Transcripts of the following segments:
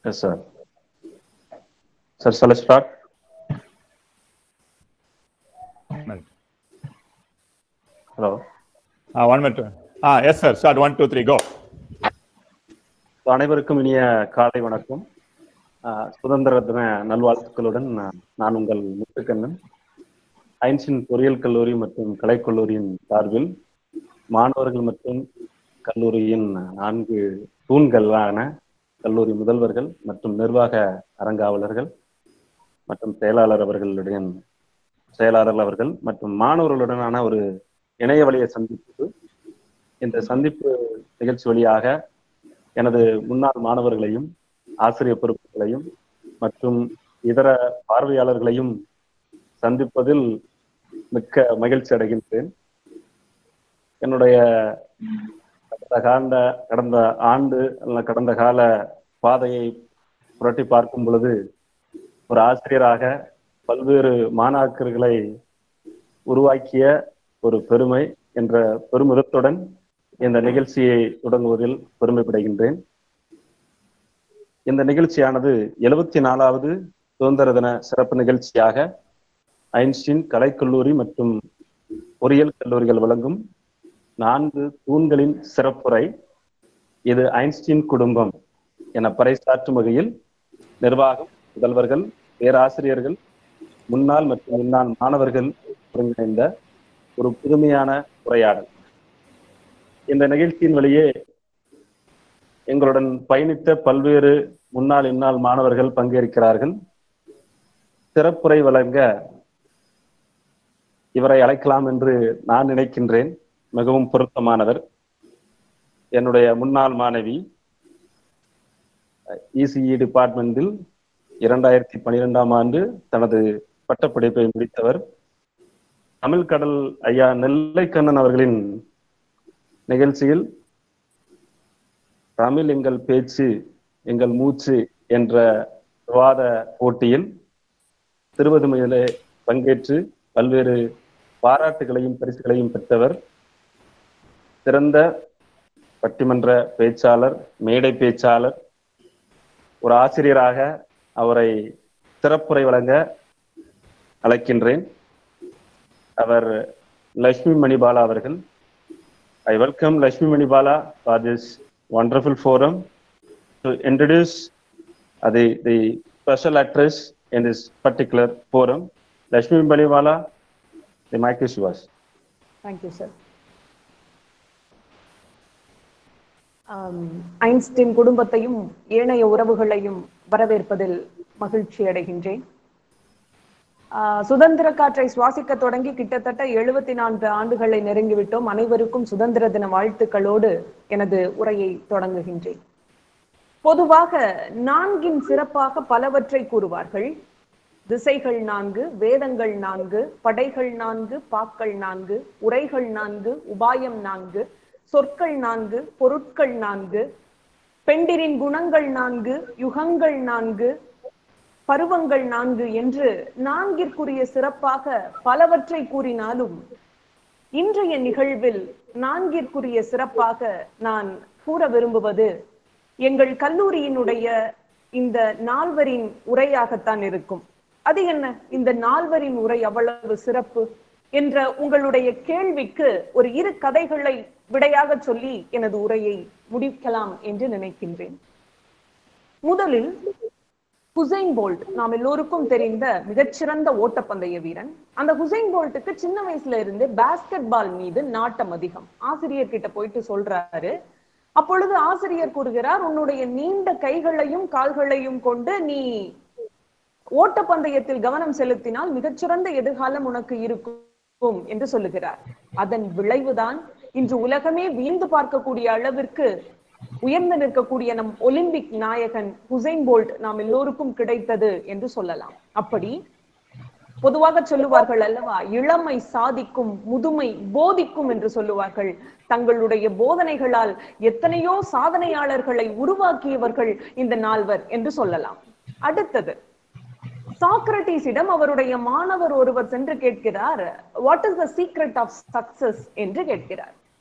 Yes, sir. Sir, shall I start? Hello. Uh, one minute. Ah, yes, sir. Start one, two, three, go. அனைவருக்கும் இனிய காலை வணக்கம் ஆஹ் சுதந்திர தின நல்வாழ்த்துக்களுடன் நான் நான் உங்கள் முத்துக்கண்ணன் ஐன்ஸ்டின் பொறியியல் கல்லூரி மற்றும் கலைக்கல்லூரியின் சார்பில் மாணவர்கள் மற்றும் கல்லூரியின் நான்கு தூண்களான கல்லூரி முதல்வர்கள் மற்றும் நிர்வாக அரங்காவலர்கள் மற்றும் செயலாளர் அவர்களுடன் செயலாளர் அவர்கள் மற்றும் மாணவர்களுடனான ஒரு இணைய வழிய சந்திப்பு இந்த சந்திப்பு நிகழ்ச்சி வழியாக எனது முன்னாள் மாணவர்களையும் ஆசிரியர் பொறுப்புகளையும் மற்றும் இதர பார்வையாளர்களையும் சந்திப்பதில் மிக்க மகிழ்ச்சி அடைகின்றேன் என்னுடைய கடந்த காண்ட கடந்த ஆண்டு அல்ல கடந்த கால பாதையை புரட்டி பார்க்கும் பொழுது ஒரு ஆசிரியராக பல்வேறு மாணாக்கர்களை உருவாக்கிய ஒரு பெருமை என்ற பெருமிதத்துடன் இந்த நிகழ்ச்சியை தொடங்குவதில் பெருமைப்படைகின்றேன் இந்த நிகழ்ச்சியானது எழுபத்தி நாலாவது சுதந்திர தின சிறப்பு நிகழ்ச்சியாக ஐன்ஸ்டீன் கலைக்கல்லூரி மற்றும் பொறியியல் கல்லூரிகள் வழங்கும் நான்கு தூண்களின் சிறப்புரை இது ஐன்ஸ்டீன் குடும்பம் என பறைசாற்றும் வகையில் நிர்வாகம் முதல்வர்கள் பேராசிரியர்கள் முன்னாள் மற்றும் முன்னாள் மாணவர்கள் ஒருங்கிணைந்த ஒரு புதுமையான உரையாடல் இந்த நிகழ்ச்சியின் வழியே எங்களுடன் பயணித்த பல்வேறு முன்னாள் இந்நாள் மாணவர்கள் பங்கேற்கிறார்கள் சிறப்புரை வழங்க இவரை அழைக்கலாம் என்று நான் நினைக்கின்றேன் மிகவும் பொருத்தமானவர் என்னுடைய முன்னாள் மாணவி இசிஇ டிபார்ட்மெண்டில் இரண்டாயிரத்தி பனிரெண்டாம் ஆண்டு தனது பட்டப்படிப்பை முடித்தவர் தமிழ் கடல் ஐயா நெல்லைக்கண்ணன் அவர்களின் நிகழ்ச்சியில் தமிழ் எங்கள் பேச்சு எங்கள் மூச்சு என்ற விவாத போட்டியில் திருவதுமையிலே பங்கேற்று பல்வேறு பாராட்டுகளையும் பரிசுகளையும் பெற்றவர் சிறந்த பட்டிமன்ற பேச்சாளர் மேடை பேச்சாளர் ஒரு ஆசிரியராக அவரை சிறப்புரை வழங்க அழைக்கின்றேன் அவர் லட்சுமி மணிபாலா அவர்கள் I welcome Lashmi Manibala for this wonderful forum to introduce uh, the, the special address in this particular forum. Lashmi Manibala, the mic is yours. Thank you sir Einstein குடும்பத்தையும் ஏனைய உறவுகளையும் வரவேற்பதில் மகிழ்ச்சி அடைகின்றேன் ஆஹ் சுதந்திர காற்றை சுவாசிக்க தொடங்கி கிட்டத்தட்ட எழுபத்தி நான்கு ஆண்டுகளை நெருங்கிவிட்டோம் அனைவருக்கும் சுதந்திர தின வாழ்த்துக்களோடு எனது உரையை தொடங்குகின்றேன் பொதுவாக நான்கின் சிறப்பாக பலவற்றை கூறுவார்கள் திசைகள் நான்கு வேதங்கள் நான்கு படைகள் நான்கு பாக்கள் நான்கு உரைகள் நான்கு உபாயம் நான்கு சொற்கள் நான்கு பொருட்கள் நான்கு பெண்டிரின் குணங்கள் நான்கு யுகங்கள் நான்கு பருவங்கள் நான்கு என்று நான்கிற்குரிய சிறப்பாக பலவற்றை கூறினாலும் இன்றைய நிகழ்வில் நான்கிற்குரிய சிறப்பாக நான் கூற விரும்புவது எங்கள் கல்லூரியினுடைய இந்த நால்வரின் உரையாகத்தான் இருக்கும் அது என்ன இந்த நால்வரின் உரை அவ்வளவு சிறப்பு என்ற உங்களுடைய கேள்விக்கு ஒரு இரு கதைகளை விடையாக சொல்லி எனது உரையை முடிக்கலாம் என்று நினைக்கின்றேன் முதலில் ஹுசைன் போல்ட் நாம் எல்லோருக்கும் தெரிந்த மிகச்சிறந்த ஓட்டப்பந்தய வீரன் அந்த ஹுசைன் போல்ட்டுக்கு சின்ன வயசுல இருந்தே பாஸ்கெட் பால் மீது நாட்டம் அதிகம் ஆசிரியர் கிட்ட போயிட்டு சொல்றாரு அப்பொழுது ஆசிரியர் கூறுகிறார் உன்னுடைய நீண்ட கைகளையும் கால்களையும் கொண்டு நீ ஓட்டப்பந்தயத்தில் கவனம் செலுத்தினால் மிகச்சிறந்த எதிர்காலம் உனக்கு இருக்கும் என்று சொல்லுகிறார் அதன் விளைவுதான் இன்று உலகமே வியந்து பார்க்கக்கூடிய அளவிற்கு உயர்ந்து நிற்கக்கூடிய நம் ஒலிம்பிக் நாயகன் ஹுசைன் போல்ட் நாம் எல்லோருக்கும் கிடைத்தது என்று சொல்லலாம் அப்படி பொதுவாக சொல்லுவார்கள் அல்லவா இளமை சாதிக்கும் முதுமை போதிக்கும் என்று சொல்லுவார்கள் தங்களுடைய போதனைகளால் எத்தனையோ சாதனையாளர்களை உருவாக்கியவர்கள் இந்த நால்வர் என்று சொல்லலாம் அடுத்தது சாக்ரட்டிஸிடம் அவருடைய மாணவர் ஒருவர் சென்று கேட்கிறார் what is the secret of success என்று கேட்கிறார்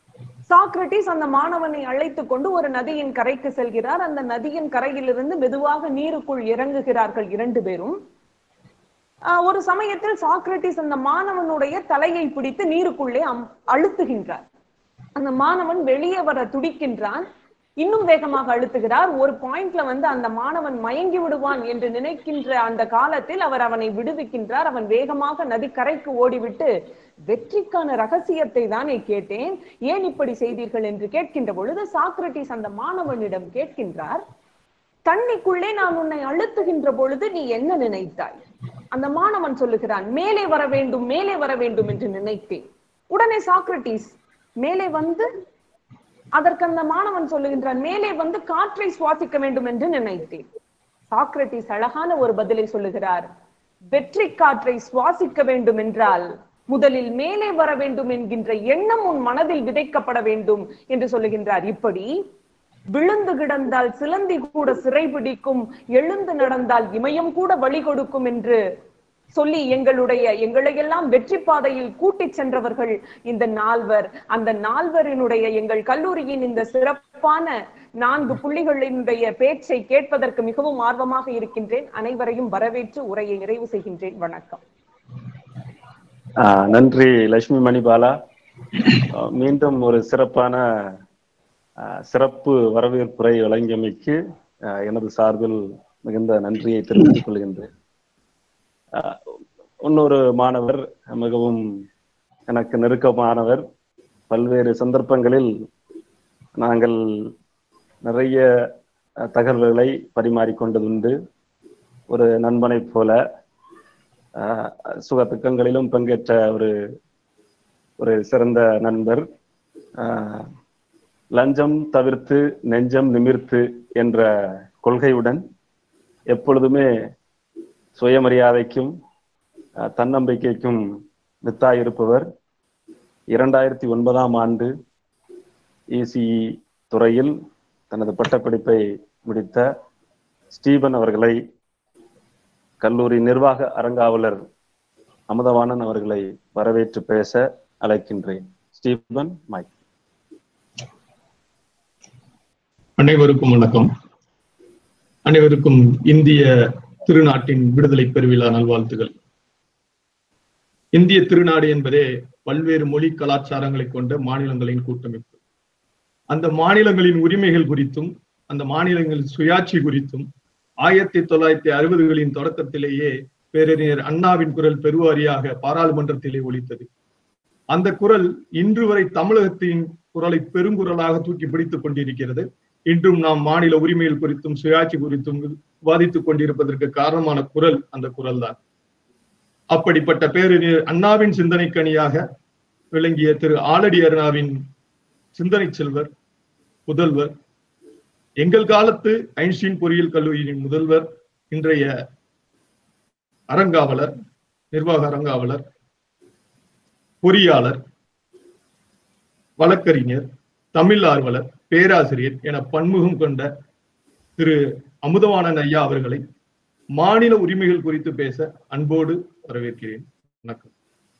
சாக்ரட்டிஸ் அந்த மாணவனை அழைத்து கொண்டு ஒரு நதியின் கரைக்கு செல்கிறார் அந்த நதியின் கரையிலிருந்து மெதுவாக நீருக்குள் இறங்குகிறார்கள் இரண்டு பேரும் ஆஹ் ஒரு சமயத்தில் சாக்ரட்டிஸ் அந்த மாணவனுடைய தலையை பிடித்து நீருக்குள்ளே அம்- அழுத்துகின்றார் அந்த மாணவன் வெளியே வர துடிக்கின்றான் இன்னும் வேகமாக அழுத்துகிறார் ஒரு பாயிண்ட்ல வந்து அந்த மாணவன் மயங்கி விடுவான் என்று நினைக்கின்ற அந்த காலத்தில் அவர் அவனை விடுவிக்கின்றார் அவன் வேகமாக நதிக்கரைக்கு ஓடிவிட்டு வெற்றிக்கான ரகசியத்தை தானே கேட்டேன் ஏன் இப்படி செய்தீர்கள் என்று கேட்கின்ற பொழுது சாக்ரட்டிஸ் அந்த மாணவனிடம் கேட்கின்றார் தண்ணிக்குள்ளே நான் உன்னை அழுத்துகின்ற பொழுது நீ என்ன நினைத்தாய் அந்த மாணவன் சொல்லுகிறான் மேலே வர வேண்டும் மேலே வர வேண்டும் என்று நினைத்தேன் உடனே சாக்ரட்டிஸ் மேலே வந்து அதற்கு அந்த மாணவன் சொல்லுகின்றான் மேலே வந்து காற்றை சுவாசிக்க வேண்டும் என்று நினைத்தேன் சாக்ரட்டிஸ் அழகான ஒரு பதிலை சொல்லுகிறார் வெற்றி காற்றை சுவாசிக்க வேண்டும் என்றால் முதலில் மேலே வர வேண்டும் என்கின்ற எண்ணம் உன் மனதில் விதைக்கப்பட வேண்டும் என்று சொல்லுகின்றார் இப்படி விழுந்து கிடந்தால் சிலந்தி கூட சிறை பிடிக்கும் எழுந்து நடந்தால் இமயம் கூட வழி கொடுக்கும் என்று சொல்லி எங்களுடைய எங்களையெல்லாம் வெற்றி பாதையில் கூட்டிச் சென்றவர்கள் இந்த நால்வர் அந்த நால்வரினுடைய எங்கள் கல்லூரியின் இந்த சிறப்பான நான்கு புள்ளிகளினுடைய பேச்சை கேட்பதற்கு மிகவும் ஆர்வமாக இருக்கின்றேன் அனைவரையும் வரவேற்று உரையை நிறைவு செய்கின்றேன் வணக்கம் ஆஹ் நன்றி லட்சுமி மணிபாலா ஆஹ் மீண்டும் ஒரு சிறப்பான ஆஹ் சிறப்பு வரவேற்புரை வழங்கியமைக்கு ஆஹ் எனது சார்பில் மிகுந்த நன்றியை தெரிவித்துக் கொள்கின்றேன் ஆஹ் இன்னொரு மாணவர் மிகவும் எனக்கு நெருக்கமானவர் பல்வேறு சந்தர்ப்பங்களில் நாங்கள் நிறைய அஹ், தகவல்களை பரிமாறிக்கொண்டதுண்டு ஒரு நண்பனைப் போல ஆஹ், சுக துக்கங்களிலும் பங்கேற்ற ஒரு ஒரு சிறந்த நண்பர் ஆஹ், லஞ்சம் தவிர்த்து நெஞ்சம் நிமிர்த்து என்ற கொள்கையுடன் எப்பொழுதுமே சுயமரியாதைக்கும் அஹ், தன்னம்பிக்கைக்கும் வித்தாயிருப்பவர் இரண்டாயிரத்தி ஒன்பதாம் ஆண்டு இசிஇ துறையில் தனது பட்டப்படிப்பை முடித்த ஸ்டீபன் அவர்களை கல்லூரி நிர்வாக அரங்காவலர் அமுதவாணன் அவர்களை வரவேற்று பேச அழைக்கின்றேன் ஸ்டீபன் மைக் அனைவருக்கும் வணக்கம் அனைவருக்கும் இந்திய திருநாட்டின் விடுதலை பெருவிழா நல்வாழ்த்துகள் இந்திய திருநாடு என்பதே பல்வேறு மொழி கலாச்சாரங்களை கொண்ட மாநிலங்களின் கூட்டமைப்பு அந்த மாநிலங்களின் உரிமைகள் குறித்தும் அந்த மாநிலங்களின் சுயாட்சி குறித்தும் ஆயிரத்தி தொள்ளாயிரத்தி அறுபதுகளின் தொடக்கத்திலேயே பேரறிஞர் அண்ணாவின் குரல் பெருவாரியாக பாராளுமன்றத்திலே ஒலித்தது அந்த குரல் இன்று வரை தமிழகத்தின் குரலை பெருங்குரலாக தூக்கி பிடித்துக் கொண்டிருக்கிறது இன்றும் நாம் மாநில உரிமைகள் குறித்தும் சுயாட்சி குறித்தும் விவாதித்துக் கொண்டிருப்பதற்கு காரணமான குரல் அந்த குரல் தான் அப்படிப்பட்ட பேரறிஞர் அண்ணாவின் சிந்தனைக்கணியாக விளங்கிய திரு ஆலடி அருணாவின் சிந்தனை செல்வர் புதல்வர் எங்கள் காலத்து ஐன்ஸ்டீன் பொறியியல் கல்லூரியின் முதல்வர் இன்றைய அரங்காவலர் நிர்வாக அரங்காவலர் பொறியாளர் வழக்கறிஞர் தமிழ் ஆர்வலர் பேராசிரியர் என பன்முகம் கொண்ட திரு அமுதவாணன் ஐயா அவர்களை மாநில உரிமைகள் குறித்து பேச அன்போடு வரவேற்கிறேன் வணக்கம்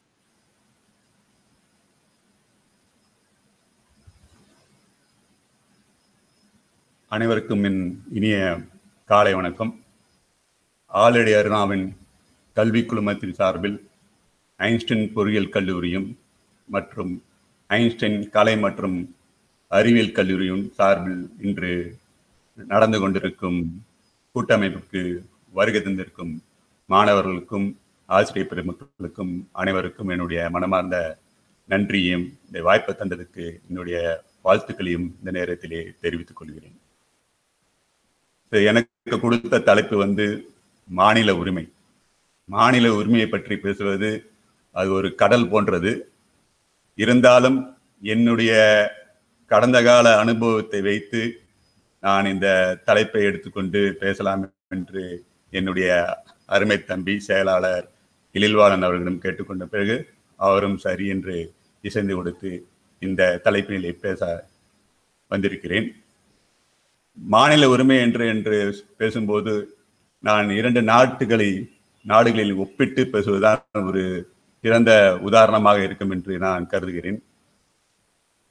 அனைவருக்கும் என் இனிய காலை வணக்கம் ஆலடி அருணாவின் கல்வி குழுமத்தின் சார்பில் ஐன்ஸ்டைன் பொறியியல் கல்லூரியும் மற்றும் ஐன்ஸ்டைன் கலை மற்றும் அறிவியல் கல்லூரியும் சார்பில் இன்று நடந்து கொண்டிருக்கும் கூட்டமைப்புக்கு வருகை தந்திருக்கும் மாணவர்களுக்கும் ஆசிரியர் பெருமக்களுக்கும் அனைவருக்கும் என்னுடைய மனமார்ந்த நன்றியையும் இந்த வாய்ப்பை தந்ததுக்கு என்னுடைய வாழ்த்துக்களையும் இந்த நேரத்திலே தெரிவித்துக் கொள்கிறேன் இது எனக்கு கொடுத்த தலைப்பு வந்து மாநில உரிமை மாநில உரிமையை பற்றி பேசுவது அது ஒரு கடல் போன்றது இருந்தாலும் என்னுடைய கடந்த கால அனுபவத்தை வைத்து நான் இந்த தலைப்பை எடுத்துக்கொண்டு பேசலாம் என்று என்னுடைய அருமை தம்பி செயலாளர் இழில்வாளன் அவர்களிடம் கேட்டுக்கொண்ட பிறகு அவரும் சரி என்று இசைந்து கொடுத்து இந்த தலைப்பினிலே பேச வந்திருக்கிறேன் மாநில உரிமை என்று என்று பேசும்போது நான் இரண்டு நாட்டுகளை நாடுகளில் ஒப்பிட்டு பேசுவதுதான் ஒரு சிறந்த உதாரணமாக இருக்கும் என்று நான் கருதுகிறேன்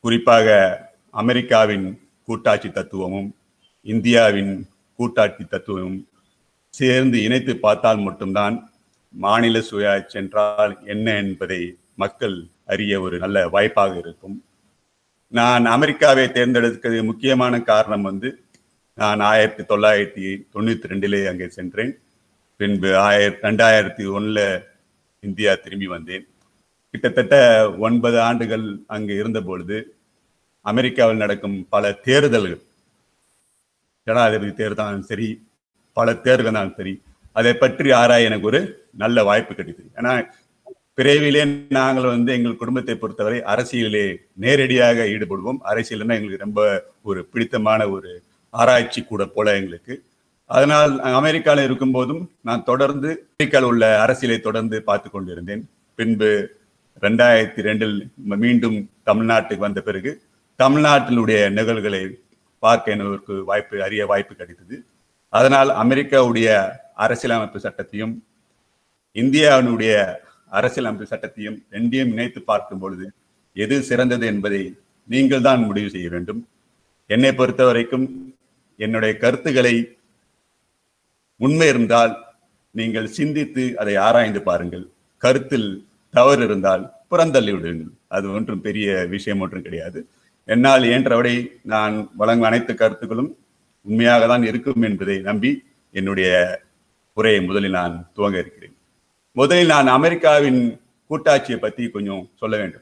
குறிப்பாக அமெரிக்காவின் கூட்டாட்சி தத்துவமும் இந்தியாவின் கூட்டாட்சி தத்துவமும் சேர்ந்து இணைத்து பார்த்தால் மட்டும்தான் மாநில சுயாட்சி என்றால் என்ன என்பதை மக்கள் அறிய ஒரு நல்ல வாய்ப்பாக இருக்கும் நான் அமெரிக்காவை தேர்ந்தெடுக்கிறது முக்கியமான காரணம் வந்து நான் ஆயிரத்தி தொள்ளாயிரத்தி தொண்ணூத்தி ரெண்டிலே அங்கே சென்றேன் பின்பு ஆயிரத்தி ரெண்டாயிரத்தி ஒண்ணுல இந்தியா திரும்பி வந்தேன் கிட்டத்தட்ட ஒன்பது ஆண்டுகள் அங்கு இருந்த பொழுது அமெரிக்காவில் நடக்கும் பல தேர்தல்கள் ஜனாதிபதி தேர்தலும் சரி பல தேர்தலும் சரி அதை பற்றி ஆராய எனக்கு ஒரு நல்ல வாய்ப்பு கிடைத்தது ஏன்னா பிறவிலே நாங்கள் வந்து எங்கள் குடும்பத்தை பொறுத்தவரை அரசியலிலே நேரடியாக ஈடுபடுவோம் அரசியல்னா எங்களுக்கு ரொம்ப ஒரு பிடித்தமான ஒரு ஆராய்ச்சி கூட போல எங்களுக்கு அதனால் அமெரிக்காவில் இருக்கும்போதும் நான் தொடர்ந்து அமெரிக்காவில் உள்ள அரசியலை தொடர்ந்து பார்த்து கொண்டிருந்தேன் பின்பு ரெண்டாயிரத்தி ரெண்டில் மீண்டும் தமிழ்நாட்டுக்கு வந்த பிறகு தமிழ்நாட்டினுடைய நிகழ்வுகளை பார்க்க எனக்கு வாய்ப்பு அறிய வாய்ப்பு கிடைத்தது அதனால் அமெரிக்காவுடைய அரசியலமைப்பு சட்டத்தையும் இந்தியாவினுடைய அரசியலமைப்பு சட்டத்தையும் ரெண்டையும் இணைத்து பார்க்கும் பொழுது எது சிறந்தது என்பதை நீங்கள் தான் முடிவு செய்ய வேண்டும் என்னை பொறுத்த வரைக்கும் என்னுடைய கருத்துக்களை உண்மை இருந்தால் நீங்கள் சிந்தித்து அதை ஆராய்ந்து பாருங்கள் கருத்தில் தவறு இருந்தால் புறந்தள்ளி விடுங்கள் அது ஒன்றும் பெரிய விஷயம் ஒன்றும் கிடையாது என்னால் இயன்றவரை நான் வழங்கும் அனைத்து கருத்துக்களும் உண்மையாக தான் இருக்கும் என்பதை நம்பி என்னுடைய உரையை முதலில் நான் துவங்க இருக்கிறேன் முதலில் நான் அமெரிக்காவின் கூட்டாட்சியை பற்றி கொஞ்சம் சொல்ல வேண்டும்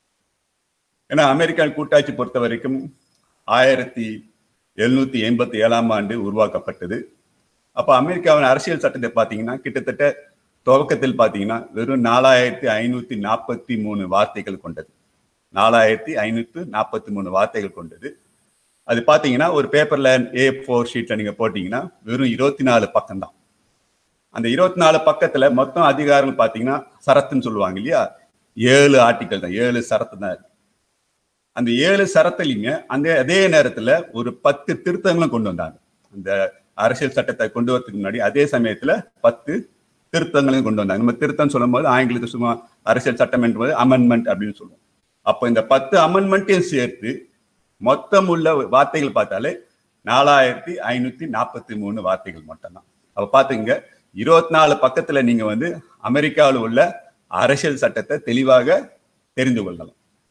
ஏன்னா அமெரிக்காவின் கூட்டாட்சி பொறுத்த வரைக்கும் ஆயிரத்தி எழுநூத்தி எண்பத்தி ஏழாம் ஆண்டு உருவாக்கப்பட்டது அப்ப அமெரிக்காவின் அரசியல் சட்டத்தை பார்த்தீங்கன்னா கிட்டத்தட்ட துவக்கத்தில் பார்த்தீங்கன்னா வெறும் நாலாயிரத்தி ஐநூத்தி நாற்பத்தி மூணு வார்த்தைகள் கொண்டது நாலாயிரத்தி ஐநூத்தி நாற்பத்தி மூணு வார்த்தைகள் கொண்டது அது பார்த்தீங்கன்னா ஒரு பேப்பர்ல ஏ ஃபோர் ஷீட்ல நீங்க போட்டீங்கன்னா வெறும் இருபத்தி நாலு பக்கம் தான் அந்த இருபத்தி நாலு பக்கத்துல மொத்தம் அதிகாரங்கள் பார்த்தீங்கன்னா சரத்துன்னு சொல்லுவாங்க இல்லையா ஏழு ஆர்டிக்கல் தான் ஏழு சரத்து தான் இருக்கு அந்த ஏழு சரத்துலிங்க அந்த அதே நேரத்துல ஒரு பத்து திருத்தங்களும் கொண்டு வந்தாங்க அந்த அரசியல் சட்டத்தை கொண்டு வரதுக்கு முன்னாடி அதே சமயத்துல பத்து திருத்தங்களையும் கொண்டு வந்தாங்க நம்ம திருத்தம் சொல்லும் போது ஆங்கிலத்தில் சும்மா அரசியல் சட்டம் என்பது அமெண்ட்மெண்ட் அப்படின்னு சொல்லுவோம் அப்போ இந்த பத்து அமெண்ட்மெண்ட்டையும் சேர்த்து மொத்தம் உள்ள வார்த்தைகள் பார்த்தாலே நாலாயிரத்தி ஐநூத்தி நாற்பத்தி மூணு வார்த்தைகள் மட்டும்தான் அப்ப பாத்துங்க இருபத்தி நாலு பக்கத்துல நீங்க வந்து அமெரிக்காவில் உள்ள அரசியல் சட்டத்தை தெளிவாக தெரிந்து கொள்ளலாம்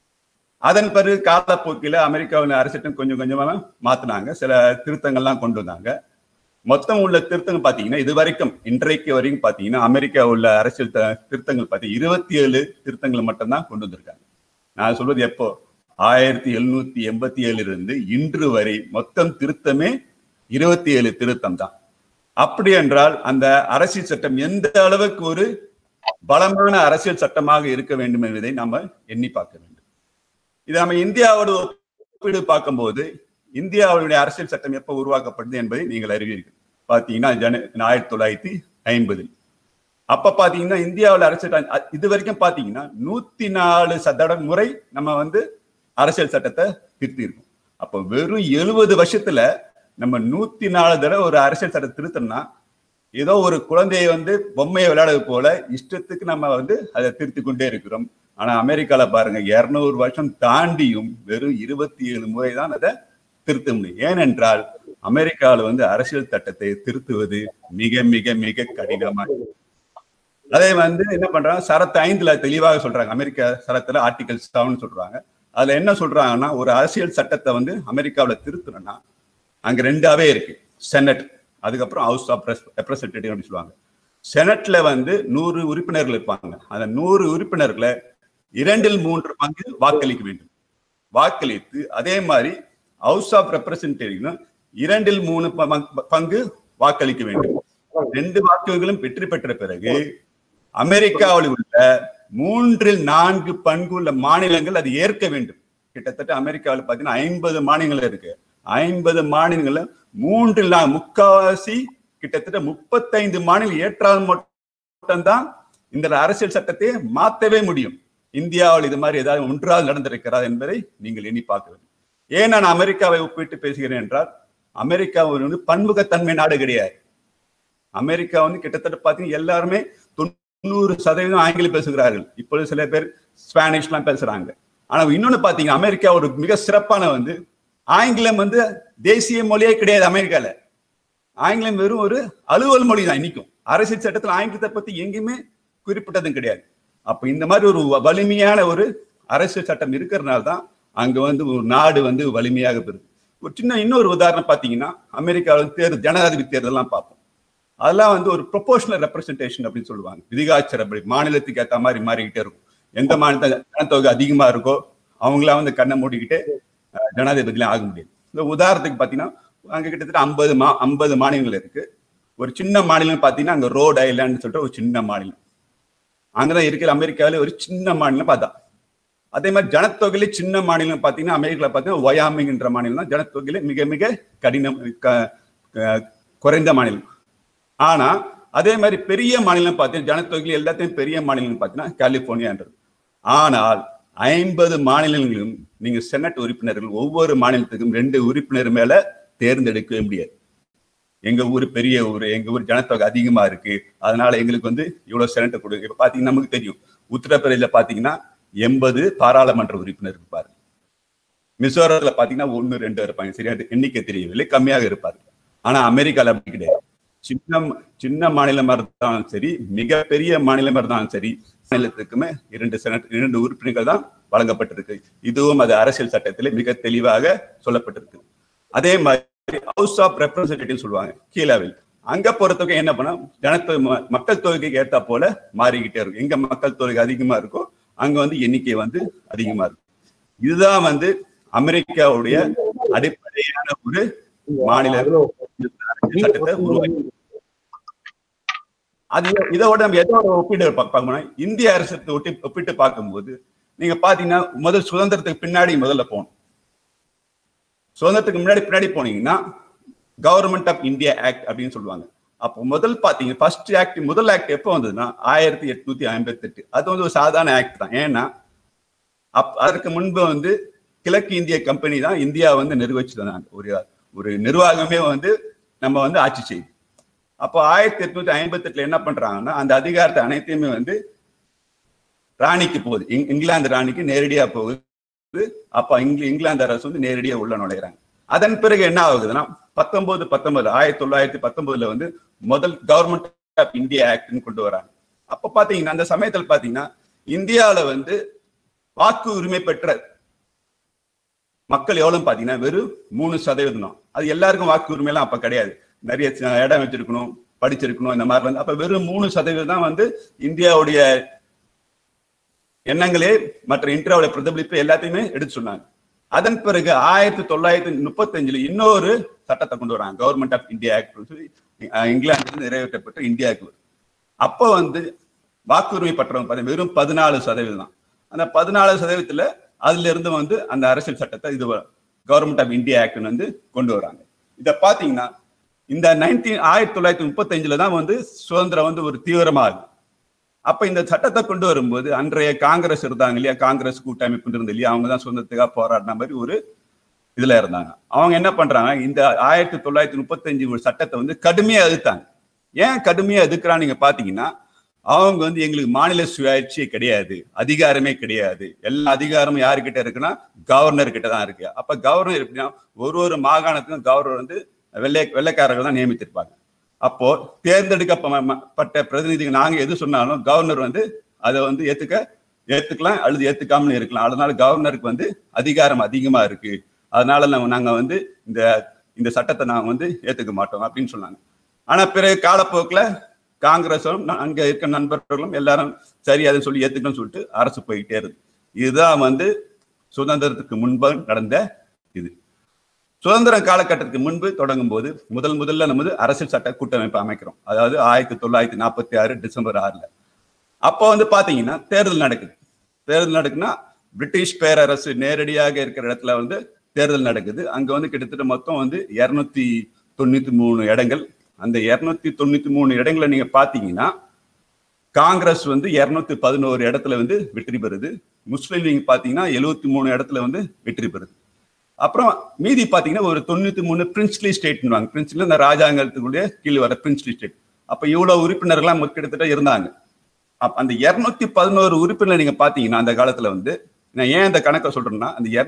அதன் பிறகு காலப்போக்கில அமெரிக்காவில் அரசியல் கொஞ்சம் கொஞ்சமா மாத்தினாங்க சில திருத்தங்கள்லாம் கொண்டு வந்தாங்க மொத்தம் உள்ள திருத்தங்கள் பாத்தீங்கன்னா இது வரைக்கும் இன்றைக்கு வரைக்கும் பாத்தீங்கன்னா அமெரிக்கா உள்ள அரசியல் திருத்தங்கள் பார்த்தீங்கன்னா இருபத்தி ஏழு திருத்தங்கள் மட்டும்தான் கொண்டு வந்திருக்காங்க நான் சொல்வது எப்போ ஆயிரத்தி எழுநூத்தி எண்பத்தி ஏழுல இருந்து இன்று வரை மொத்தம் திருத்தமே இருபத்தி ஏழு திருத்தம் தான் அப்படி என்றால் அந்த அரசியல் சட்டம் எந்த அளவுக்கு ஒரு பலமான அரசியல் சட்டமாக இருக்க வேண்டும் என்பதை நாம எண்ணி பார்க்க வேண்டும் இது நம்ம இந்தியாவோட ஒப்பீடு பார்க்கும்போது இந்தியாவுடைய அரசியல் சட்டம் எப்ப உருவாக்கப்பட்டது என்பதை நீங்கள் அறிவீர்கள் பாத்தீங்கன்னா ஜன ஆயிரத்தி தொள்ளாயிரத்தி ஐம்பதில் அப்ப பாத்தீங்கன்னா இந்தியாவில் அரசியல் இது வரைக்கும் பாத்தீங்கன்னா நூத்தி நாலு சதட முறை நம்ம வந்து அரசியல் சட்டத்தை திருத்தி இருக்கோம் அப்ப வெறும் எழுபது வருஷத்துல நம்ம நூத்தி நாலு தடவை ஒரு அரசியல் சட்டத்தை திருத்தோம்னா ஏதோ ஒரு குழந்தையை வந்து பொம்மையை விளையாடுறது போல இஷ்டத்துக்கு நம்ம வந்து அதை திருத்தி கொண்டே இருக்கிறோம் ஆனா அமெரிக்கால பாருங்க இருநூறு வருஷம் தாண்டியும் வெறும் இருபத்தி ஏழு முறை தான் அதை திருத்த முடியும் ஏனென்றால் அமெரிக்காவில் வந்து அரசியல் சட்டத்தை திருத்துவது மிக மிக மிக கடினமா அதே வந்து என்ன பண்றாங்க சரத்து ஐந்துல தெளிவாக சொல்றாங்க அமெரிக்கா சரத்துல ஆர்டிகல் செவன் சொல்றாங்க அதுல என்ன சொல்றாங்கன்னா ஒரு அரசியல் சட்டத்தை வந்து அமெரிக்காவில் திருத்தணும்னா அங்க ரெண்டாவே இருக்கு செனட் அதுக்கப்புறம் ஹவுஸ் ஆஃப் ரெப்ரஸன்டேட்டிவ் அப்படின்னு சொல்லுவாங்க செனட்ல வந்து நூறு உறுப்பினர்கள் இருப்பாங்க அந்த நூறு உறுப்பினர்களை இரண்டில் மூன்று பங்கு வாக்களிக்க வேண்டும் வாக்களித்து அதே மாதிரி ஹவுஸ் ஆஃப் ரெப்ரஸன்டேட்டிவ் இரண்டில் மூணு பங்கு வாக்களிக்க வேண்டும் ரெண்டு வாக்குகளும் வெற்றி பெற்ற பிறகு அமெரிக்காவில் உள்ள மூன்றில் நான்கு பங்கு உள்ள மாநிலங்கள் அது ஏற்க வேண்டும் கிட்டத்தட்ட அமெரிக்காவில் பார்த்தீங்கன்னா ஐம்பது மாநிலங்கள் இருக்கு ஐம்பது மாநிலங்கள்ல மூன்றில் நான் முக்காவாசி கிட்டத்தட்ட முப்பத்தைந்து மாநிலம் ஏற்றால் மட்டும்தான் இந்த அரசியல் சட்டத்தை மாற்றவே முடியும் இந்தியாவில் இது மாதிரி ஏதாவது ஒன்றாவது நடந்திருக்கிறார் என்பதை நீங்கள் எண்ணி பார்க்க வேண்டும் ஏன் நான் அமெரிக்காவை ஒப்பிட்டு பேசுகிறேன் என்றால் அமெரிக்கா வந்து பன்முகத்தன்மை நாடு கிடையாது அமெரிக்கா வந்து கிட்டத்தட்ட பார்த்தீங்கன்னா எல்லாருமே தொண்ணூறு சதவீதம் ஆங்கிலம் பேசுகிறார்கள் இப்பொழுது சில பேர் ஸ்பானிஷ்லாம் பேசுறாங்க ஆனா இன்னொன்னு பாத்தீங்கன்னா அமெரிக்கா ஒரு மிக சிறப்பான வந்து ஆங்கிலம் வந்து தேசிய மொழியே கிடையாது அமெரிக்கால ஆங்கிலம் வெறும் ஒரு அலுவல் மொழி தான் இன்னைக்கும் அரசியல் சட்டத்தில் ஆங்கிலத்தை பத்தி எங்கேயுமே குறிப்பிட்டதும் கிடையாது அப்ப இந்த மாதிரி ஒரு வலிமையான ஒரு அரசியல் சட்டம் இருக்கிறதுனால தான் அங்க வந்து ஒரு நாடு வந்து வலிமையாக பெறுது ஒரு சின்ன இன்னொரு உதாரணம் பாத்தீங்கன்னா அமெரிக்காவில் தேர்தல் ஜனாதிபதி தேர்தல்லாம் பார்ப்போம் அதெல்லாம் வந்து ஒரு ப்ரொபோஷனல் ரெப்ரசன்டேஷன் அப்படின்னு சொல்லுவாங்க விதிகாச்சரப்படி மாநிலத்துக்கு ஏற்ற மாதிரி மாறிக்கிட்டே இருக்கும் எந்த மாநில ஜனத்தொகை அதிகமா இருக்கோ அவங்களாம் வந்து கண்ணை மூடிக்கிட்டு அஹ், ஜனாதிபதிலாம் ஆக முடியாது இந்த உதாரணத்துக்கு பாத்தீங்கன்னா அங்க கிட்டத்தட்ட ஐம்பது மா ஐம்பது மாநிலங்கள் இருக்கு ஒரு சின்ன மாநிலம் பாத்தீங்கன்னா அங்க ரோட் ஐலாண்ட் சொல்லிட்டு ஒரு சின்ன மாநிலம் அங்கதான் இருக்கிற அமெரிக்காவில ஒரு சின்ன மாநிலம் பார்த்தா அதே மாதிரி ஜனத்தொகையில சின்ன மாநிலம் பாத்தீங்கன்னா அமெரிக்கால பாத்தீங்கன்னா வயாமிங்ன்ற மாநிலம் தான் ஜனத்தொகையில மிக மிக கடினம் க- க- குறைந்த மாநிலம் ஆனா அதே மாதிரி பெரிய மாநிலம் பார்த்தீங்கன்னா ஜனத்தொகையில எல்லாத்தையும் பெரிய மாநிலம் பார்த்தீங்கன்னா கலிபோர்னியான்றது ஆனால் ஐம்பது மாநிலங்களிலும் நீங்க செனட் உறுப்பினர்கள் ஒவ்வொரு மாநிலத்துக்கும் ரெண்டு உறுப்பினர் மேல தேர்ந்தெடுக்கவே முடியாது எங்க ஊர் பெரிய ஊர் எங்க ஊர் ஜனத்தொகை அதிகமா இருக்கு அதனால எங்களுக்கு வந்து இவ்வளவு செனட்டை கொடுங்க இப்ப பாத்தீங்கன்னா நமக்கு தெரியும் உத்தரப்பிரதேசில பாத்தீங்கன்னா எண்பது பாராளுமன்ற உறுப்பினர் இருப்பாரு மிசோரத்துல பாத்தீங்கன்னா ஒண்ணு ரெண்டு இருப்பாங்க சரியா எண்ணிக்கை தெரியவில்லை கம்மியாக இருப்பாரு ஆனா அமெரிக்கால அப்படி கிடையாது சின்ன சின்ன மாநிலமா இருந்தாலும் சரி மிகப்பெரிய மாநிலமா இருந்தாலும் சரி மாநிலத்துக்குமே இரண்டு செனட் இரண்டு உறுப்பினர்கள் தான் வழங்கப்பட்டிருக்கு இதுவும் அது அரசியல் சட்டத்திலே மிக தெளிவாக சொல்லப்பட்டிருக்கு அதே மாதிரி ஹவுஸ் ஆஃப் ரெப்ரசன்டேட்டிவ் சொல்லுவாங்க கீழாவில் அங்க பொறுத்தவரைக்கும் என்ன பண்ணா ஜனத்தொகை ம- மக்கள் தொகைக்கு ஏத்தா போல மாறிக்கிட்டே இருக்கும் எங்க மக்கள் தொகை அதிகமா இருக்கோ அங்க வந்து எண்ணிக்கை வந்து அதிகமா இருக்கும் இதுதான் வந்து அமெரிக்காவுடைய அடிப்படையான ஒரு மாநில அரசியல் சட்டத்தை உருவாக்கி அது இதோட நம்ம எதோட ஒப்பிட்டு பா- பார்க்கணும்னா இந்திய அரசத்தை ஒட்டி ஒப்பிட்டு பார்க்கும்போது நீங்க பாத்தீங்கன்னா முதல் சுதந்திரத்துக்கு பின்னாடி முதல்ல போகணும் சுதந்திரத்துக்கு முன்னாடி பின்னாடி போனீங்கன்னா கவர்மெண்ட் ஆஃப் இந்தியா ஆக்ட் அப்படின்னு சொல்லுவாங்க அப்போ முதல் பாத்தீங்க ஃபர்ஸ்ட் ஆக்ட் முதல் ஆக்ட் எப்போ வந்ததுன்னா ஆயிரத்தி எட்நூத்தி ஐம்பத்தி எட்டு அது வந்து ஒரு சாதாரண ஆக்ட் தான் ஏன்னா அப் அதற்கு முன்பு வந்து கிழக்கு இந்திய கம்பெனி தான் இந்தியா வந்து நிர்வகிச்சிருந்தாங்க ஒரு ஒரு நிர்வாகமே வந்து நம்ம வந்து ஆட்சி செய்யும் அப்போ ஆயிரத்தி எட்நூத்தி ஐம்பத்தி எட்டுல என்ன பண்றாங்கன்னா அந்த அதிகாரத்தை அனைத்தையுமே வந்து ராணிக்கு போகுது இங்- இங்கிலாந்து ராணிக்கு நேரடியா போகுது அப்ப இங்கில இங்கிலாந்து அரசு வந்து நேரடியா உள்ள நுழையிறாங்க அதன் பிறகு என்ன ஆகுதுன்னா பத்தொன்பது பத்தொன்பது ஆயிரத்தி தொள்ளாயிரத்தி பத்தொன்பதுல வந்து முதல் கவர்மெண்ட் ஆஃப் இந்தியா ஆக்ட்னு கொண்டு வராங்க அப்ப பாத்தீங்கன்னா அந்த சமயத்துல பாத்தீங்கன்னா இந்தியாவுல வந்து வாக்கு உரிமை பெற்ற மக்கள் எவ்வளவு பாத்தீங்கன்னா வெறும் மூணு சதவீதம் தான் அது எல்லாருக்கும் வாக்கு உரிமை எல்லாம் அப்ப கிடையாது நிறைய சி- இடம் வச்சிருக்கணும் படிச்சிருக்கணும் இந்த மாதிரி வந்து அப்ப வெறும் மூணு சதவீதம் தான் வந்து இந்தியாவுடைய எண்ணங்களே மற்ற இந்தியாவுடைய பிரதிபலிப்பு எல்லாத்தையுமே எடுத்து சொன்னாங்க அதன் பிறகு ஆயிரத்தி தொள்ளாயிரத்தி முப்பத்தஞ்சுல இன்னொரு சட்டத்தை கொண்டு வராங்க கவர்மெண்ட் ஆஃப் இந்தியா ஆக்ட் சொல்லி அஹ், இங்கிலாந்துல நிறைவேற்றப்பட்ட இந்தியாவுக்கு வருது. அப்ப வந்து வாக்குரிமை பெற்றவங்க பாத்தீங்கன்னா வெறும் பதினாலு சதவீதம் தான் அந்த பதினாலு சதவீதத்துல அதுல இருந்து வந்து அந்த அரசியல் சட்டத்தை இது கவர்மெண்ட் ஆஃப் இந்தியா ஆக்ட் வந்து கொண்டு வராங்க இத பாத்தீங்கன்னா இந்த நைன்டீன் ஆயிரத்தி தொள்ளாயிரத்தி முப்பத்தஞ்சுல தான் வந்து சுதந்திரம் வந்து ஒரு தீவிரமாகுது அப்ப இந்த சட்டத்தை கொண்டு வரும்போது அன்றைய காங்கிரஸ் இருந்தாங்க இல்லையா காங்கிரஸ் கூட்டமைப்பு இருந்து இல்லையா அவங்க தான் சுதந்திரத்துக்காக போராடின மாதிரி ஒரு இதுல இருந்தாங்க அவங்க என்ன பண்றாங்க இந்த ஆயிரத்தி தொள்ளாயிரத்தி முப்பத்தஞ்சு ஒரு சட்டத்தை வந்து கடுமையா எதிர்த்தாங்க ஏன் கடுமையா எதிர்க்கிறான்னு நீங்க பாத்தீங்கன்னா அவங்க வந்து எங்களுக்கு மாநில சுயாட்சியே கிடையாது அதிகாரமே கிடையாது எல்லா அதிகாரமும் யாருக்கிட்ட இருக்குன்னா கவர்னர் கிட்ட தான் இருக்கு அப்ப கவர்னர் எப்படின்னா ஒரு ஒரு மாகாணத்துக்கும் கவர்னர் வந்து வெள்ளை வெள்ளைக்காரர்கள் தான் நியமித்திருப்பாங்க அப்போ தேர்ந்தெடுக்கப்பட்ட பிரதிநிதிகள் நாங்க எது சொன்னாலும் கவர்னர் வந்து அதை வந்து ஏத்துக்க ஏத்துக்கலாம் அல்லது ஏத்துக்காமலும் இருக்கலாம் அதனால கவர்னருக்கு வந்து அதிகாரம் அதிகமா இருக்கு அதனால நம்ம நாங்க வந்து இந்த இந்த சட்டத்தை நாங்க வந்து ஏத்துக்க மாட்டோம் அப்படின்னு சொன்னாங்க ஆனா பிறகு காலப்போக்குல காங்கிரஸும் ந- அங்க இருக்க நண்பர்களும் எல்லாரும் சரி அதை சொல்லி ஏத்துக்கணும்னு சொல்லிட்டு அரசு போயிட்டே இருக்கு இதுதான் வந்து சுதந்திரத்துக்கு முன்பு நடந்த இது சுதந்திர காலகட்டத்துக்கு முன்பு தொடங்கும் போது முதல் முதல்ல நம்ம வந்து அரசியல் சட்ட கூட்டமைப்பு அமைக்கிறோம் அதாவது ஆயிரத்தி தொள்ளாயிரத்தி நாற்பத்தி ஆறு டிசம்பர் ஆறுல அப்போ வந்து பாத்தீங்கன்னா தேர்தல் நடக்குது தேர்தல் நடக்குன்னா பிரிட்டிஷ் பேரரசு நேரடியாக இருக்கிற இடத்துல வந்து தேர்தல் நடக்குது அங்க வந்து கிட்டத்தட்ட மொத்தம் வந்து இருநூத்தி தொண்ணூத்தி மூணு இடங்கள் அந்த இருநூத்தி தொண்ணூத்தி மூணு இடங்களை நீங்க பாத்தீங்கன்னா காங்கிரஸ் வந்து இருநூத்தி பதினோரு இடத்துல வந்து வெற்றி பெறுது முஸ்லீம் லீக் பாத்தீங்கன்னா எழுவத்தி மூணு இடத்துல வந்து வெற்றி பெறுது அப்புறம் மீதி பாத்தீங்கன்னா ஒரு தொண்ணூத்தி மூணு பிரின்ஸ்லி ஸ்டேட்னுவாங்க பிரின்ஸ்லி இந்த ராஜாங்கத்துக்குள்ளே கீழ் வர பிரின்ஸ்லி ஸ்டேட் அப்ப இவ்வளவு உறுப்பினர்கள்லாம் கிட்டத்தட்ட இருந்தாங்க அப்ப அந்த இருநூத்தி பதினோரு உறுப்பினர் நீங்க பாத்தீங்கன்னா அந்த காலத்துல வந்து நான் ஏன் இந்த கணக்கை சொல்றேன்னா அந்த